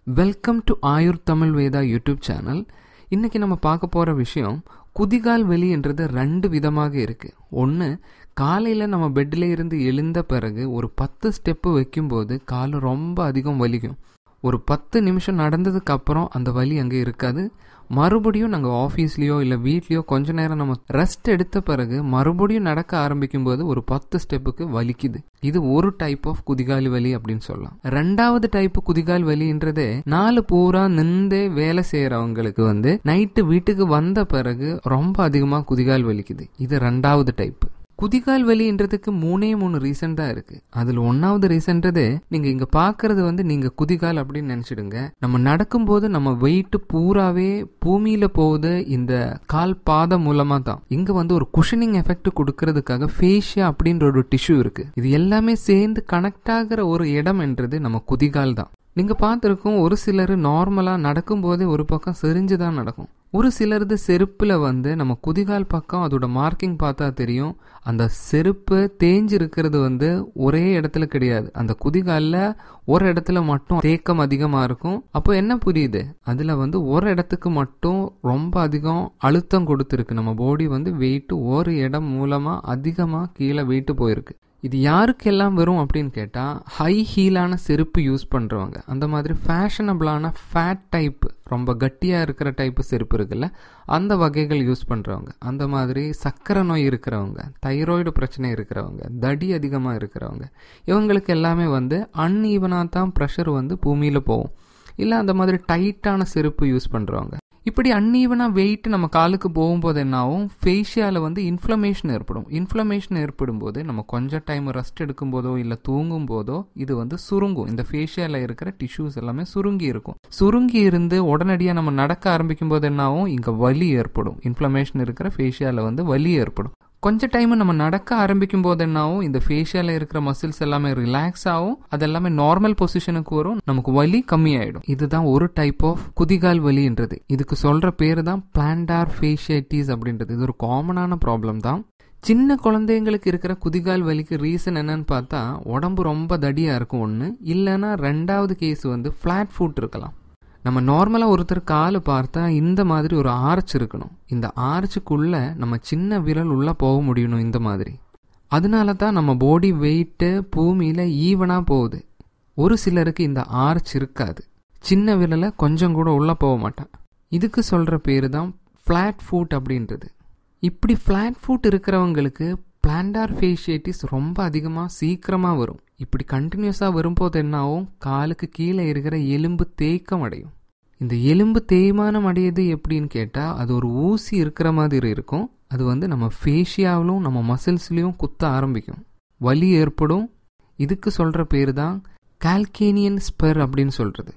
welcome to Ayur Tamil Veda YouTube channel இன்னைக்கு நம்ம பார்க்க போகிற விஷயம் குதிகால் வலின்றது ரெண்டு விதமாக இருக்கு ஒன்று காலையில் நம்ம பெட்டில் இருந்து எழுந்த பிறகு ஒரு பத்து ஸ்டெப்பு வைக்கும்போது கால் ரொம்ப அதிகம் வலிக்கும் ஒரு பத்து நிமிஷம் நடந்ததுக்கு அப்புறம் அந்த வலி அங்கே இருக்காது மறுபடியும் நாங்கள் ஆஃபீஸ்லேயோ இல்லை வீட்லேயோ கொஞ்ச நேரம் நம்ம ரெஸ்ட் எடுத்த பிறகு மறுபடியும் நடக்க ஆரம்பிக்கும் போது ஒரு பத்து ஸ்டெப்புக்கு வலிக்குது இது ஒரு டைப் ஆஃப் குதிகால் வலி அப்படின்னு சொல்லலாம் ரெண்டாவது டைப் குதிகால் வலின்றது நாலு பூரா நின்றே வேலை செய்யறவங்களுக்கு வந்து நைட்டு வீட்டுக்கு வந்த பிறகு ரொம்ப அதிகமாக குதிகால் வலிக்குது இது ரெண்டாவது டைப் குதிகால் வலின்றதுக்கு மூணே மூணு ரீசன் தான் இருக்கு அதுல ஒன்னாவது ரீசன்றது நீங்க இங்க பாக்குறது வந்து நீங்க குதிகால் அப்படின்னு நினைச்சிடுங்க நம்ம நடக்கும்போது நம்ம வெயிட் பூராவே பூமியில போகுது இந்த கால் பாதம் மூலமா தான் இங்க வந்து ஒரு குஷனிங் எஃபெக்ட் கொடுக்கறதுக்காக ஃபேஷியா அப்படின்ற ஒரு டிஷ்யூ இருக்கு இது எல்லாமே சேர்ந்து கனெக்ட் ஆகிற ஒரு இடம் என்றது நம்ம குதிகால் தான் நீங்க பார்த்துருக்கோம் ஒரு சிலர் நார்மலா நடக்கும்போதே ஒரு பக்கம் செறிஞ்சு தான் நடக்கும் ஒரு சிலரது செருப்புல வந்து நம்ம குதிகால் பக்கம் அதோட மார்க்கிங் பார்த்தா தெரியும் அந்த செருப்பு தேஞ்சு இருக்கிறது வந்து ஒரே இடத்துல கிடையாது அந்த குதிகாலில் ஒரு இடத்துல மட்டும் தேக்கம் அதிகமாக இருக்கும் அப்போ என்ன புரியுது அதில் வந்து ஒரு இடத்துக்கு மட்டும் ரொம்ப அதிகம் அழுத்தம் கொடுத்துருக்கு நம்ம பாடி வந்து வெயிட் ஒரு இடம் மூலமாக அதிகமாக கீழே வெயிட்டு போயிருக்கு இது யாருக்கெல்லாம் வரும் அப்படின்னு கேட்டால் ஹை ஹீலான செருப்பு யூஸ் பண்ணுறவங்க அந்த மாதிரி ஃபேஷனபிளான ஃபேட் டைப் ரொம்ப கட்டியாக இருக்கிற டைப்பு செருப்பு இருக்குல்ல அந்த வகைகள் யூஸ் பண்ணுறவங்க அந்த மாதிரி சர்க்கரை நோய் இருக்கிறவங்க தைராய்டு பிரச்சனை இருக்கிறவங்க தடி அதிகமாக இருக்கிறவங்க இவங்களுக்கு எல்லாமே வந்து அன்ஈவனாக தான் ப்ரெஷர் வந்து பூமியில் போகும் இல்லை அந்த மாதிரி டைட்டான செருப்பு யூஸ் பண்ணுறவங்க இப்படி அன்ஈவனாக வெயிட் நம்ம காலுக்கு போகும்போது என்ன ஆகும் ஃபேஷியாவில் வந்து இன்ஃப்ளமேஷன் ஏற்படும் இன்ஃப்ளமேஷன் ஏற்படும் போது நம்ம கொஞ்சம் டைம் ரெஸ்ட் எடுக்கும் போதோ இல்லை தூங்கும் போதோ இது வந்து சுருங்கும் இந்த ஃபேஷியாவில் இருக்கிற டிஷ்யூஸ் எல்லாமே சுருங்கி இருக்கும் சுருங்கி இருந்து உடனடியாக நம்ம நடக்க ஆரம்பிக்கும் போது என்ன ஆகும் இங்கே வலி ஏற்படும் இன்ஃப்ளமேஷன் இருக்கிற ஃபேஷியாவில் வந்து வலி ஏற்படும் கொஞ்ச டைம் நம்ம நடக்க ஆரம்பிக்கும் போது என்ன ஆகும் இந்த ஃபேஷியல இருக்கிற மசில்ஸ் எல்லாமே ரிலாக்ஸ் ஆகும் அது எல்லாமே நார்மல் பொசிஷனுக்கு வரும் நமக்கு வலி கம்மியாயிடும் இதுதான் ஒரு டைப் ஆஃப் குதிகால் வலின்றது இதுக்கு சொல்ற பேரு தான் பிளான்டார் ஃபேஷியைட்டிஸ் அப்படின்றது இது ஒரு காமனான ப்ராப்ளம் தான் சின்ன குழந்தைங்களுக்கு இருக்கிற குதிகால் வலிக்கு ரீசன் என்னன்னு பார்த்தா உடம்பு ரொம்ப தடியா இருக்கும் ஒன்று இல்லைன்னா ரெண்டாவது கேஸ் வந்து ஃபிளாட் ஃபுட் இருக்கலாம் நம்ம நார்மலாக ஒருத்தர் காலை பார்த்தா இந்த மாதிரி ஒரு ஆர்ச் இருக்கணும் இந்த ஆர்ச்சுக்குள்ள நம்ம சின்ன விரல் உள்ள போக முடியணும் இந்த மாதிரி அதனால தான் நம்ம பாடி வெயிட்டு பூமியில் ஈவனாக போகுது ஒரு சிலருக்கு இந்த ஆர்ச் இருக்காது சின்ன விரலை கொஞ்சம் கூட உள்ளே போக மாட்டான் இதுக்கு சொல்கிற பேர் தான் ஃப்ளாட் ஃபுட் அப்படின்றது இப்படி ஃப்ளாட் ஃபுட் இருக்கிறவங்களுக்கு பிளான்டார் ஃபேஷியைட்டிஸ் ரொம்ப அதிகமாக சீக்கிரமாக வரும் இப்படி கண்டினியூஸாக வரும்போது என்ன ஆகும் காலுக்கு கீழே இருக்கிற எலும்பு தேக்கம் அடையும் இந்த எலும்பு தேய்மானம் அடையுது எப்படின்னு கேட்டால் அது ஒரு ஊசி இருக்கிற மாதிரி இருக்கும் அது வந்து நம்ம ஃபேஷியாவிலும் நம்ம மசில்ஸ்லேயும் குத்த ஆரம்பிக்கும் வலி ஏற்படும் இதுக்கு சொல்கிற பேர் தான் கால்கேனியன் ஸ்பெர் அப்படின்னு சொல்கிறது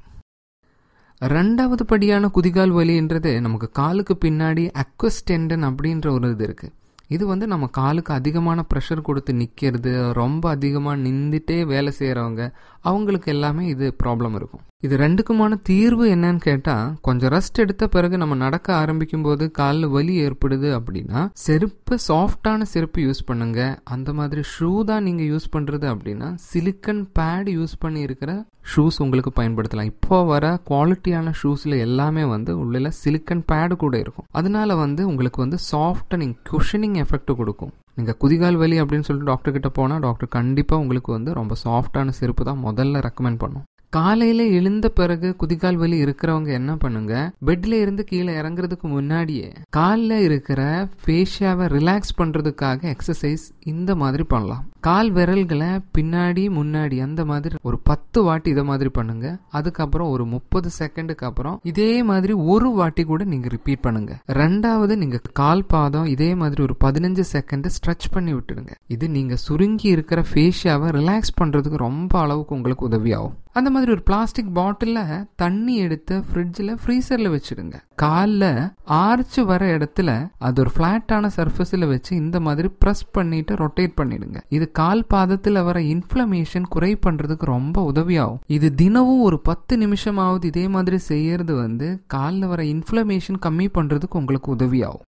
ரெண்டாவது படியான குதிகால் வலின்றது நமக்கு காலுக்கு பின்னாடி அக்வஸ்டெண்டன் அப்படின்ற ஒரு இது இருக்குது இது வந்து நம்ம காலுக்கு அதிகமான ப்ரெஷர் கொடுத்து நிற்கிறது ரொம்ப அதிகமாக நின்றுட்டே வேலை செய்கிறவங்க அவங்களுக்கு எல்லாமே இது ப்ராப்ளம் இருக்கும் இது ரெண்டுக்குமான தீர்வு என்னன்னு கேட்டால் கொஞ்சம் ரெஸ்ட் எடுத்த பிறகு நம்ம நடக்க ஆரம்பிக்கும் போது காலில் வலி ஏற்படுது அப்படின்னா செருப்பு சாஃப்டான செருப்பு யூஸ் பண்ணுங்க அந்த மாதிரி ஷூ தான் நீங்கள் யூஸ் பண்ணுறது அப்படின்னா சிலிக்கன் பேட் யூஸ் பண்ணி இருக்கிற ஷூஸ் உங்களுக்கு பயன்படுத்தலாம் இப்போ வர குவாலிட்டியான ஷூஸில் எல்லாமே வந்து உள்ள சிலிக்கன் பேடு கூட இருக்கும் அதனால வந்து உங்களுக்கு வந்து சாஃப்டனிங் குஷனிங் எஃபெக்ட் கொடுக்கும் நீங்கள் குதிகால் வலி அப்படின்னு சொல்லிட்டு டாக்டர் கிட்ட போனால் டாக்டர் கண்டிப்பாக உங்களுக்கு வந்து ரொம்ப சாஃப்டான செருப்பு தான் முதல்ல ரெக்கமெண்ட் பண்ணும் காலையில எழுந்த பிறகு குதிகால் வலி இருக்கிறவங்க என்ன பண்ணுங்க பெட்ல இருந்து கீழே இறங்குறதுக்கு முன்னாடியே காலில் இருக்கிற ஃபேஷியாவை ரிலாக்ஸ் பண்றதுக்காக எக்ஸசைஸ் இந்த மாதிரி பண்ணலாம் கால் விரல்களை பின்னாடி முன்னாடி அந்த மாதிரி ஒரு பத்து வாட்டி இதை மாதிரி பண்ணுங்க அதுக்கப்புறம் ஒரு முப்பது செகண்டுக்கு அப்புறம் இதே மாதிரி ஒரு வாட்டி கூட நீங்க ரிப்பீட் பண்ணுங்க ரெண்டாவது நீங்க கால் பாதம் இதே மாதிரி ஒரு பதினஞ்சு செகண்ட் ஸ்ட்ரெச் பண்ணி விட்டுடுங்க இது நீங்க சுருங்கி இருக்கிற ஃபேஷியாவை ரிலாக்ஸ் பண்றதுக்கு ரொம்ப அளவுக்கு உங்களுக்கு உதவியாகும் அந்த மாதிரி ஒரு பிளாஸ்டிக் பாட்டில தண்ணி எடுத்து ஃப்ரிட்ஜில் ஃப்ரீசரில் வச்சிடுங்க காலில் ஆர்ச் வர இடத்துல அது ஒரு ஃப்ளாட்டான சர்ஃபேஸில் வச்சு இந்த மாதிரி ப்ரெஸ் பண்ணிட்டு ரொட்டேட் பண்ணிடுங்க இது கால் பாதத்தில் வர இன்ஃப்ளமேஷன் குறை பண்றதுக்கு ரொம்ப உதவியாகும் இது தினமும் ஒரு பத்து நிமிஷமாவது இதே மாதிரி செய்யறது வந்து காலில் வர இன்ஃப்ளமேஷன் கம்மி பண்றதுக்கு உங்களுக்கு உதவியாகும்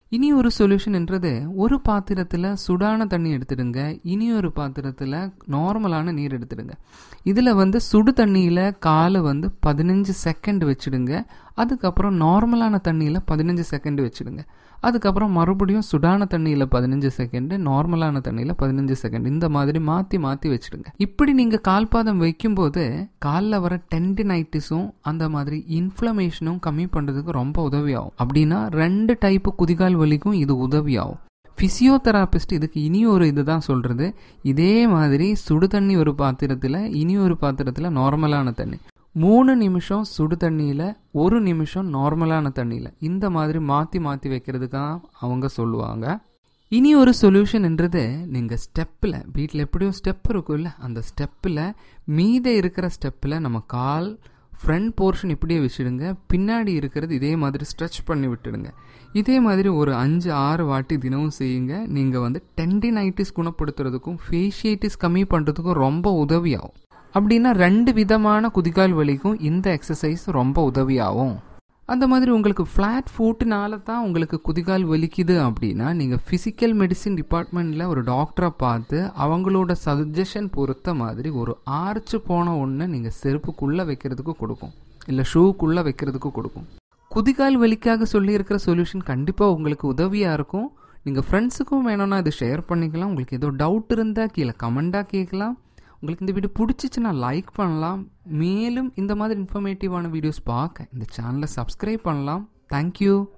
இனி ஒரு சொல்யூஷன்ன்றது ஒரு பாத்திரத்தில் சுடான தண்ணி எடுத்துடுங்க இனி ஒரு பாத்திரத்தில் நார்மலான நீர் எடுத்துடுங்க இதில் வந்து சுடு தண்ணியில் காலை வந்து பதினஞ்சு செகண்ட் வச்சுடுங்க அதுக்கப்புறம் நார்மலான தண்ணியில் பதினஞ்சு செகண்ட் வச்சுடுங்க அதுக்கப்புறம் மறுபடியும் சுடான தண்ணியில் பதினஞ்சு செகண்டு நார்மலான தண்ணியில் பதினஞ்சு செகண்ட் இந்த மாதிரி மாற்றி மாற்றி வச்சுடுங்க இப்படி நீங்கள் கால்பாதம் வைக்கும்போது காலில் வர டென்டினைட்டிஸும் அந்த மாதிரி இன்ஃப்ளமேஷனும் கம்மி பண்ணுறதுக்கு ரொம்ப உதவியாகும் அப்படின்னா ரெண்டு டைப்பு குதிகால் வலிக்கும் இது உதவியாகும் ஃபிசியோதெராபிஸ்ட் இதுக்கு இனி ஒரு இதுதான் சொல்கிறது இதே மாதிரி சுடு தண்ணி ஒரு பாத்திரத்தில் இனி ஒரு பாத்திரத்தில் நார்மலான தண்ணி மூணு நிமிஷம் சுடு தண்ணியில் ஒரு நிமிஷம் நார்மலான தண்ணியில் இந்த மாதிரி மாற்றி மாற்றி வைக்கிறதுக்காக அவங்க சொல்லுவாங்க இனி ஒரு சொல்யூஷன்ன்றது நீங்கள் ஸ்டெப்பில் வீட்டில் எப்படியும் ஸ்டெப் இருக்கும்ல அந்த ஸ்டெப்பில் மீத இருக்கிற ஸ்டெப்பில் நம்ம கால் ஃப்ரண்ட் போர்ஷன் இப்படியே வச்சுடுங்க பின்னாடி இருக்கிறது இதே மாதிரி ஸ்ட்ரெச் பண்ணி விட்டுடுங்க இதே மாதிரி ஒரு அஞ்சு ஆறு வாட்டி தினமும் செய்யுங்க நீங்கள் வந்து டெண்டினைட்டிஸ் குணப்படுத்துறதுக்கும் ஃபேஷியைட்டிஸ் கம்மி பண்ணுறதுக்கும் ரொம்ப உதவியாகும் அப்படின்னா ரெண்டு விதமான குதிகால் வலிக்கும் இந்த எக்ஸசைஸ் ரொம்ப உதவியாகும் அந்த மாதிரி உங்களுக்கு ஃப்ளாட் ஃபுட்னால தான் உங்களுக்கு குதிகால் வலிக்குது அப்படின்னா நீங்கள் ஃபிசிக்கல் மெடிசின் டிபார்ட்மெண்ட்டில் ஒரு டாக்டரை பார்த்து அவங்களோட சஜஷன் பொறுத்த மாதிரி ஒரு ஆர்ச்சு போன ஒன்று நீங்கள் செருப்புக்குள்ளே வைக்கிறதுக்கு கொடுக்கும் இல்லை ஷூக்குள்ளே வைக்கிறதுக்கு கொடுக்கும் குதிகால் வலிக்காக சொல்லியிருக்கிற சொல்யூஷன் கண்டிப்பாக உங்களுக்கு உதவியாக இருக்கும் நீங்கள் ஃப்ரெண்ட்ஸுக்கும் வேணும்னா இது ஷேர் பண்ணிக்கலாம் உங்களுக்கு ஏதோ டவுட் இருந்தால் கீழே கமெண்டாக கேட்கலாம் உங்களுக்கு இந்த வீடியோ பிடிச்சிச்சுன்னா லைக் பண்ணலாம் மேலும் இந்த மாதிரி இன்ஃபர்மேட்டிவான வீடியோஸ் பார்க்க இந்த சேனலை சப்ஸ்கிரைப் பண்ணலாம் தேங்க்யூ